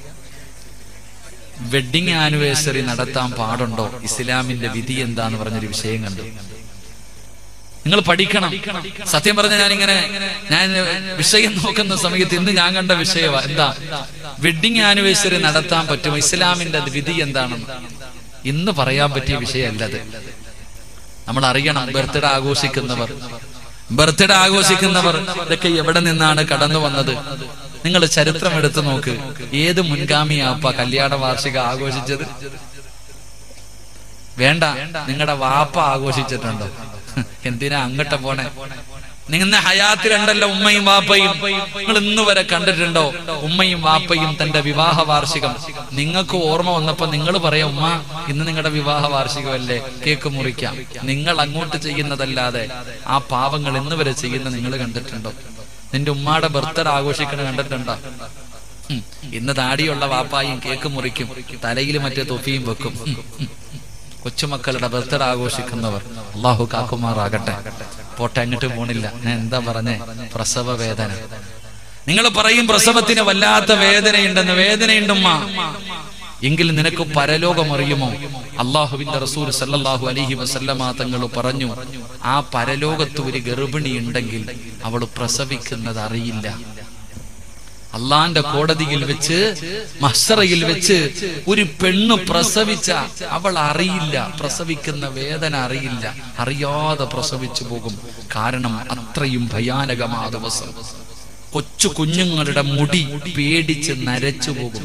വെഡിങ് ആനിവേഴ്സറി നടത്താൻ പാടുണ്ടോ ഇസ്ലാമിന്റെ വിധി എന്താന്ന് പറഞ്ഞൊരു വിഷയം കണ്ടു നിങ്ങൾ പഠിക്കണം സത്യം പറഞ്ഞ ഞാൻ ഇങ്ങനെ ഞാൻ വിഷയം നോക്കുന്ന സമയത്ത് ഇന്ന് ഞാൻ കണ്ട വിഷയമാ എന്താ വെഡിങ് ആനിവേഴ്സറി നടത്താൻ പറ്റുമോ ഇസ്ലാമിന്റെ വിധി എന്താണെന്ന് ഇന്ന് പറയാൻ പറ്റിയ വിഷയമല്ലത് നമ്മൾ അറിയണം ബർത്ത്ഡേ ആഘോഷിക്കുന്നവർ ബർത്ത്ഡേ ആഘോഷിക്കുന്നവർ ഇതൊക്കെ എവിടെ നിന്നാണ് കടന്നു വന്നത് നിങ്ങൾ ചരിത്രം എടുത്തു നോക്ക് ഏത് മുൻഗാമിയാപ്പ കല്യാണ വാർഷിക ആഘോഷിച്ചത് വേണ്ട നിങ്ങളുടെ വാപ്പ ആഘോഷിച്ചിട്ടുണ്ടോ എന്തിനാ അങ്ങോട്ട് പോണേ നിങ്ങളുടെ ഹയാത്തിലുണ്ടല്ലോ ഉമ്മയും വാപ്പയും നിങ്ങൾ ഇന്ന് വരെ കണ്ടിട്ടുണ്ടോ ഉമ്മയും വാപ്പയും തന്റെ വിവാഹ വാർഷികം നിങ്ങൾക്ക് ഓർമ്മ വന്നപ്പോ നിങ്ങൾ പറയാം ഉമ്മ ഇന്ന് നിങ്ങളുടെ വിവാഹ വാർഷികമല്ലേ കേക്ക് മുറിക്കാം നിങ്ങൾ അങ്ങോട്ട് ചെയ്യുന്നതല്ലാതെ ആ പാവങ്ങൾ ഇന്ന് വരെ ചെയ്യുന്ന നിങ്ങൾ കണ്ടിട്ടുണ്ടോ നിന്റെ ഉമ്മയുടെ ബർത്ത്ഡേ ആഘോഷിക്കണ കണ്ടിട്ടുണ്ടോ ഉം. ഇന്ന് താടിയുള്ള വാപ്പായും കേക്ക് മുറിക്കും തലയിൽ മറ്റേ തൊപ്പിയും വെക്കും ഉം. ഉം. കൊച്ചുമക്കളുടെ ബർത്ത്ഡേ ആഘോഷിക്കുന്നവർ അള്ളാഹു കാക്കുമാറാകട്ടെ പോട്ടെ അങ്ങോട്ട് പോണില്ല ഞാൻ എന്താ പറഞ്ഞേ പ്രസവ വേദന നിങ്ങൾ പറയും പ്രസവത്തിന് വല്ലാത്ത വേദനയുണ്ടെന്ന് വേദനയുണ്ടുമ്മ എങ്കിൽ നിനക്ക് പരലോകം അറിയുമോ അള്ളാഹുവിന്റെ റസൂൽ സല്ലല്ലാഹു അലൈഹി വസല്ലമ തങ്ങൾ പറഞ്ഞു ആ പരലോകത്ത് ഒരു ഗർഭിണി ഉണ്ടെങ്കിൽ അവൾ പ്രസവിക്കുന്നത് അറിയില്ല അള്ളാന്റെ കോടതിയിൽ വെച്ച് മഹ്സറയിൽ വെച്ച് ഒരു പെണ്ണ് പ്രസവിച്ച അവൾ അറിയില്ല പ്രസവിക്കുന്ന വേദന അറിയില്ല അറിയാതെ പ്രസവിച്ചു പോകും കാരണം അത്രയും ഭയാനകമാ ദിവസം കൊച്ചു കുഞ്ഞുങ്ങളുടെ മുടി പേടിച്ച് നരച്ചു പോകും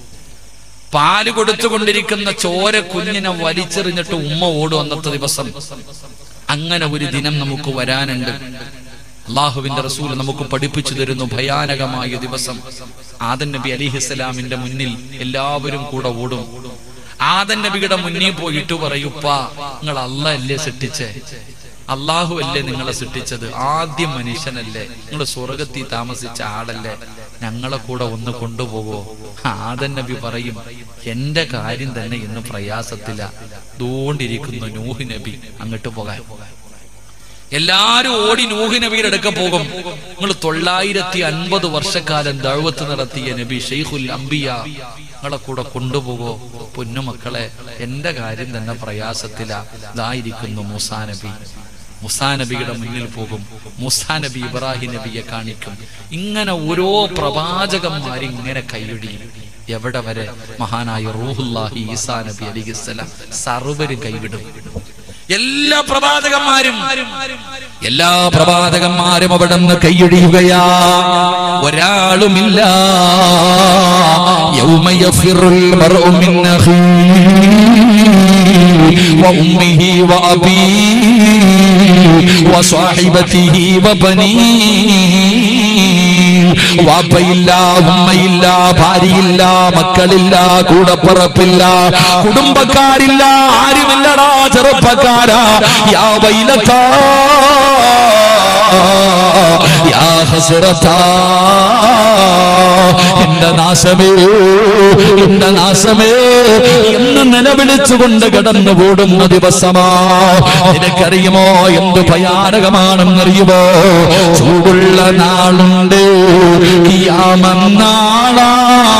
പാല് കൊടുത്തുകൊണ്ടിരിക്കുന്ന ചോര കുഞ്ഞിനെ വലിച്ചെറിഞ്ഞിട്ട് ഉമ്മ ഓടും അന്നത്തെ ദിവസം അങ്ങനെ ഒരു ദിനം നമുക്ക് വരാനുണ്ട് അള്ളാഹുവിന്റെ റസൂൽ നമുക്ക് പഠിപ്പിച്ചു തരുന്നു ഭയാനകമായ ദിവസം ആദൻ നബി അലിഹിസ്സലാമിന്റെ മുന്നിൽ എല്ലാവരും കൂടെ ഓടും ആദൻ നബിയുടെ മുന്നിൽ പോയിട്ട് പറയൂപ്പാ നിങ്ങൾ അല്ല അല്ലേ സൃഷ്ടിച്ചേ അള്ളാഹു അല്ലേ നിങ്ങളെ സൃഷ്ടിച്ചത് ആദ്യം മനുഷ്യനല്ലേ നിങ്ങൾ സ്വർഗത്തിൽ താമസിച്ച ആളല്ലേ ഞങ്ങളെ കൂടെ ഒന്ന് കൊണ്ടുപോകോ ആദൻ നബി പറയും എന്റെ കാര്യം തന്നെ ഇന്ന് പ്രയാസത്തില ദൂണ്ടിരിക്കുന്നു നൂഹ് നബി അങ്ങോട്ട് പോകാൻ എല്ലാരും ഓടി നൂഹ് നബിയുടെ അടുക്ക പോകും നിങ്ങൾ തൊള്ളായിരത്തി അൻപത് വർഷക്കാലം ദഴവത്ത് നടത്തിയ നബി ഷെയ്ഖുൽ അംബിയ നിങ്ങളെ കൂടെ കൊണ്ടുപോകോ പൊന്നുമക്കളെ എന്റെ കാര്യം തന്നെ പ്രയാസത്തില ഇതായിരിക്കുന്നു മൂസാ നബി മുസാ നബിയുടെ മുന്നിൽ പോകും മുസാ നബി ഇബ്രാഹിം നബിയെ കാണിക്കും ഇങ്ങനെ ഓരോ പ്രവാചകന്മാർ ഇങ്ങനെ കൈയൊടിയും എവിടെ വരെ മഹാനായ റൂഹുല്ലാഹി ഈസാ നബി അലിഹിസ്സലാം സർവരും കൈവിടും എല്ലാ പ്രവാചകന്മാരും എല്ലാ പ്രവാചകന്മാരും അവിടെ നിന്ന് കൈയൊഴിയുകയാ ഒരാളുമില്ല യൗമ യഫിറുൽ മർഉ മിൻ അഖീഹി വഉമ്മിഹി വഅബീഹി വസ്വാഹിബതിഹി വബനീഹി വാപ്പയില്ല ഉമ്മയില്ല ഭാര്യയില്ല മക്കളില്ല കൂടപ്പുറപ്പില്ല കുടുംബക്കാരില്ല ആരുമില്ലടാ ചെറുപ്പക്കാരാ യാ വൈലത്താ യാ ഹസ്രത്താ എന്റെ നാശമേ എന്റെ നാശമേ എന്ന് നിലവിളിച്ചുകൊണ്ട് കടന്നു കൂടുന്ന ദിവസമാ നിനക്കറിയുമോ എന്ത് ഭയാനകമാണെന്നറിയുമോ ചൂടുള്ള നാളുണ്ട് കിയാമന്നാളാ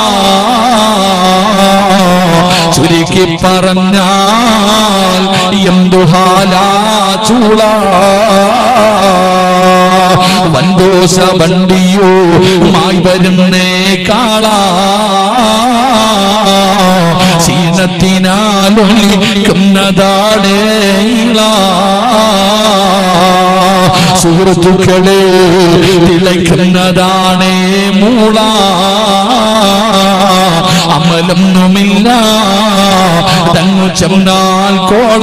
ചുരുക്കി പറഞ്ഞാൽ എന്തു ഹാലാ ചൂള വൻദോഷ വണ്ടിയോ മായി വരുന്നേ കാളാ മിന്നത്തിനാലൊളിക്കുന്നതാടേ സുഹൃത്തുക്കളെ തിളയ്ക്കുന്നതാണേ മൂള അമലൊന്നുമില്ല തങ്ങു ചെന്നാൽ കോള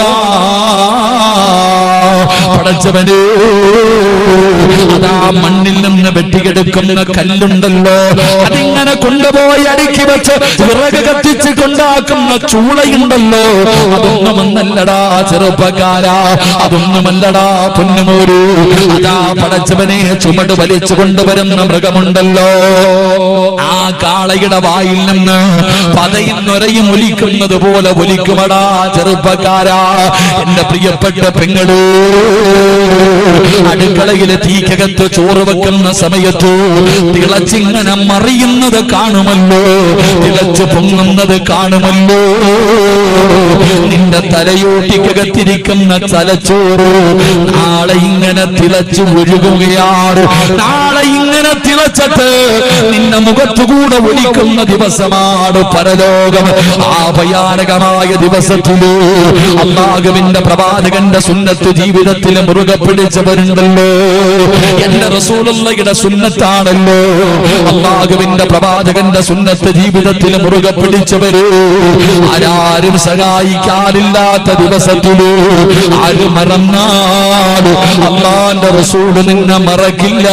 പടച്ചവന് അതാ മണ്ണിൽ നിന്ന് വെട്ടിയെടുക്കുന്ന കല്ലുണ്ടല്ലോ അതിങ്ങനെ കൊണ്ടുപോയി അടുക്കി വെച്ച് വിറക് കത്തിച്ച് കൊണ്ടാക്കുന്ന ചൂളയുണ്ടല്ലോ അതൊന്നുമൊന്നല്ലടാ ചെറുപ്പക്കാരാ അതൊന്നുമല്ലടാ പൊന്നുമോരു അതാ പടച്ചവനെ ചുമട് വലിച്ചു കൊണ്ടുവരുന്ന മൃഗമുണ്ടല്ലോ ആ കാളയുടെ വായിൽ നിന്ന് പതയും നൊരയും ഒലിക്കുന്നത് പോലെ ഒലിക്കുമടാ ചെറുപ്പക്കാരാ എന്റെ പ്രിയപ്പെട്ട പെങ്ങളൂ അടുക്കളയിലെ തീക്കകത്ത് ചോറ് വെക്കുന്ന സമയത്ത് തിളച്ചിങ്ങനെ മറിയുന്നത് കാണുമല്ലോ തിളച്ചു പൊങ്ങുന്നത് കാണുമല്ലോ നിന്റെ തലയോട്ടിക്കകത്തിരിക്കുന്ന തലച്ചോറ് നാളെ ഇങ്ങനെ തിളച്ചു ഒഴുകുകയാണ് നാളെ ഇങ്ങനെ തിളച്ചിട്ട് നിന്റെ മുഖത്തുകൂടെ ഒലിക്കുന്ന ദിവസമാണ് പരലോകം ആ ഭയാനകമായ ദിവസത്തില് അള്ളാഹുവിന്റെ പ്രവാചകന്റെ സുന്നത്ത് ജീവിതത്തിൽ മുറുകെ പിടിച്ചവരുണ്ടല്ലോ എന്റെ റസൂലുള്ളയുടെ സുന്നത്താണല്ലോ അള്ളാഹുവിന്റെ പ്രവാചകന്റെ സുന്നത്ത് ജീവിതത്തിൽ മുറുകെ പിടിച്ചവര് ആരാരും സഹായിക്കാനില്ലാത്ത ദിവസത്തില് ആര് മറന്നാല് അള്ളാന്റെ റസൂല് നിന്നെ മറക്കില്ല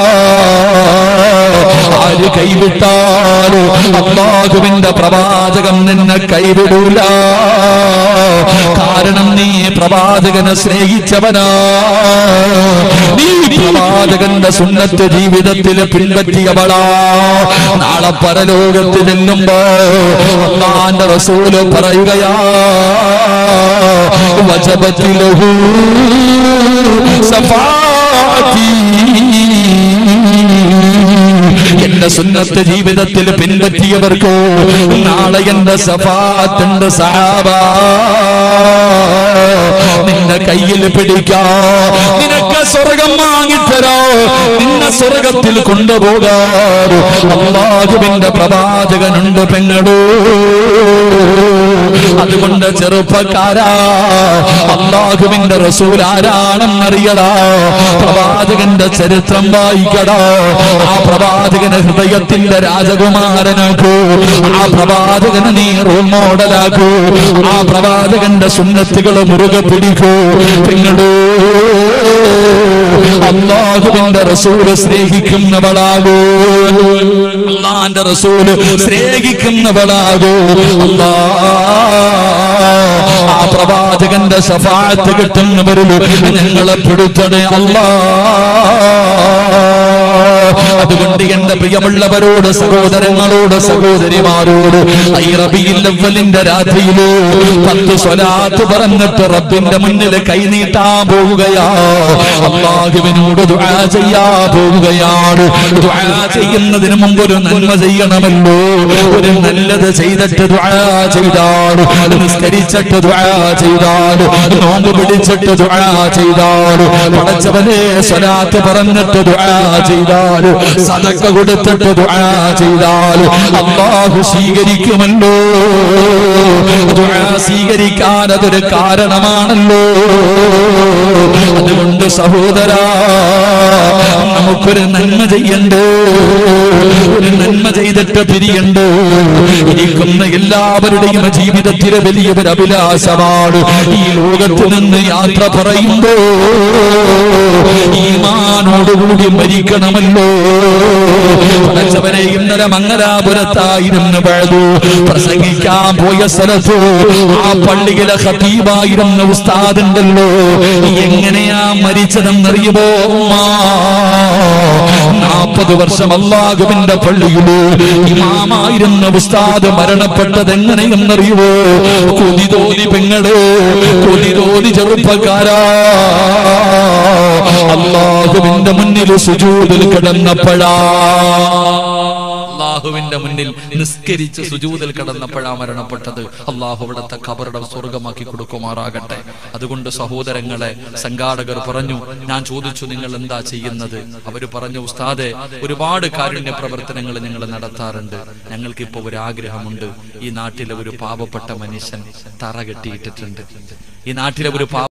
ആര് കൈവിട്ടാലോ അള്ളാഹുവിന്റെ പ്രവാചകം നിന്നെ കൈവിടൂല കാരണം നീ പ്രവാചകനെ സ്നേഹിച്ചവനാ നീ പ്രവാചകന്റെ സുന്നത്ത് ജീവിതത്തിൽ പിൻപറ്റിയവളാ നാളെ പരലോകത്ത് ചെല്ലുമ്പോ അള്ളാന്റെ റസൂല് പറയുകയാ വചപത്തിലഹു സഫാത്തി എന്റെ സുന്നത്ത് ജീവിതത്തിൽ പിൻപറ്റിയവർക്കോ നാളെ എന്റെ സഫാത്തുണ്ട് സഹാബ നിന്റെ കയ്യിൽ പിടിക്കാ നിനക്ക് സ്വർഗം വാങ്ങിത്തരോ നിന്നെ സ്വർഗത്തിൽ കൊണ്ടുപോകാറോ അള്ളാഹുവിന്റെ പ്രവാചകനുണ്ട് പെങ്ങളോ അതുകൊണ്ട് ചെറുപ്പക്കാരാ അള്ളാഹുവിന്റെ റസൂൽ ആരാണെന്നറിയടാ പ്രവാചകന്റെ ചരിത്രം വായിക്കടാ ആ പ്രവാചകന് ഹൃദയത്തിന്റെ രാജകുമാരനാക്കൂ ആ പ്രവാചകന് നീ റോൾ മോഡലാക്കൂ ആ പ്രവാചകന്റെ സുന്നത്തുകൾ മുറുകെ പിടിക്കൂ നിങ്ങളോ അള്ളാഹുവിന്റെ റസൂല് സ്നേഹിക്കുന്നവളാകൂ അള്ളാന്റെ റസൂല് സ്നേഹിക്കുന്നവളാകൂ അല്ലാ ആ പ്രവാചകന്റെ സഫാത്ത് കിട്ടുന്നവരിൽ ഞങ്ങളെ പെടുത്തണേ അല്ലാ അതുകൊണ്ട് എന്റെ പ്രിയമുള്ളവരോട് സഹോദരങ്ങളോട് സഹോദരിമാരോട് ഈ റബീൽ അവ്വലിന്റെ രാത്രിയില് പത്ത് സ്വലാത്ത് പറഞ്ഞിട്ട് റബ്ബിന്റെ മുന്നിൽ കൈനീട്ടാൻ പോവുകയാ അള്ളാഹുവിനോട് ദുആ ചെയ്യാ പോവുകയാണ് ദുആ ചെയ്യുന്നതിന് മുമ്പ് ഒരു നന്മ ചെയ്യണമല്ലോ ഒരു നല്ലത് ചെയ്തിട്ട് ദുആ ചെയ്താൽ നിസ്കരിച്ചിട്ട് ദുആ ചെയ്താൽ നോമ്പ് പിടിച്ചിട്ട് ദുആ ചെയ്താൽ പടച്ചവനെ സ്വലാത്ത് പറഞ്ഞിട്ട് ദുആ ചെയ്താൽ സദക്ക കൊടുത്തിട്ട് ദുആ ചെയ്താൽ അള്ളാഹു സ്വീകരിക്കുമല്ലോ ദുആ സ്വീകരിക്കാൻ അതൊരു കാരണമാണല്ലോ അതുകൊണ്ട് സഹോദരാ നമുക്കൊരു നന്മ ചെയ്യണ്ട് ഒരു നന്മ ചെയ്തിട്ട് പിരിയണ്ട് ഇരിക്കുന്ന എല്ലാവരുടെയും ജീവിതത്തിലെ വലിയൊരു അഭിലാഷമാണ് ഈ ലോകത്ത് നിന്ന് യാത്ര പറയുമ്പോ ഈമാനോടുകൂടി മരിക്കണമല്ലോ പടച്ചവനെ ഇന്നലെ മംഗലാപുരത്തായിരുന്നു പഴതു പ്രസംഗിക്കാൻ പോയ സ്ഥലത്ത് ആ പള്ളിയിലെ ഖതീബായിരുന്ന ഉസ്താദുണ്ടല്ലോ എങ്ങനെയാ മരിച്ചതെന്നറിയുമോ നാൽപ്പത് വർഷം അള്ളാഹുവിന്റെ പള്ളിയില് ഇമാമായിരുന്ന ഉസ്താദ് മരണപ്പെട്ടത് എങ്ങനെയെന്നറിയുമോ കൊതി തോന്നി പെങ്ങള് കൊതി തോന്നി ചെറുപ്പക്കാരാ അള്ളാഹുവിന്റെ മുന്നിൽ സുജൂതിൽ കിടന്നപ്പോഴാ അള്ളാഹുവിന്റെ മുന്നിൽ നിസ്കരിച്ച് സുജൂതിൽ കടന്നപ്പോഴാ മരണപ്പെട്ടത് അള്ളാഹു അവിടുത്തെ ഖബറുടെ സ്വർഗമാക്കി കൊടുക്കുമാറാകട്ടെ അതുകൊണ്ട് സഹോദരങ്ങളെ സംഘാടകർ പറഞ്ഞു ഞാൻ ചോദിച്ചു നിങ്ങൾ എന്താ ചെയ്യുന്നത് അവര് പറഞ്ഞു ഉസ്താദെ ഒരുപാട് കാരുണ്യ പ്രവർത്തനങ്ങൾ ഞങ്ങൾ നടത്താറുണ്ട് ഞങ്ങൾക്ക് ഇപ്പോൾ ഒരു ആഗ്രഹമുണ്ട് ഈ നാട്ടിലെ ഒരു പാവപ്പെട്ട മനുഷ്യൻ തറ കെട്ടിയിട്ടിട്ടുണ്ട് ഈ നാട്ടിലെ ഒരു പാവ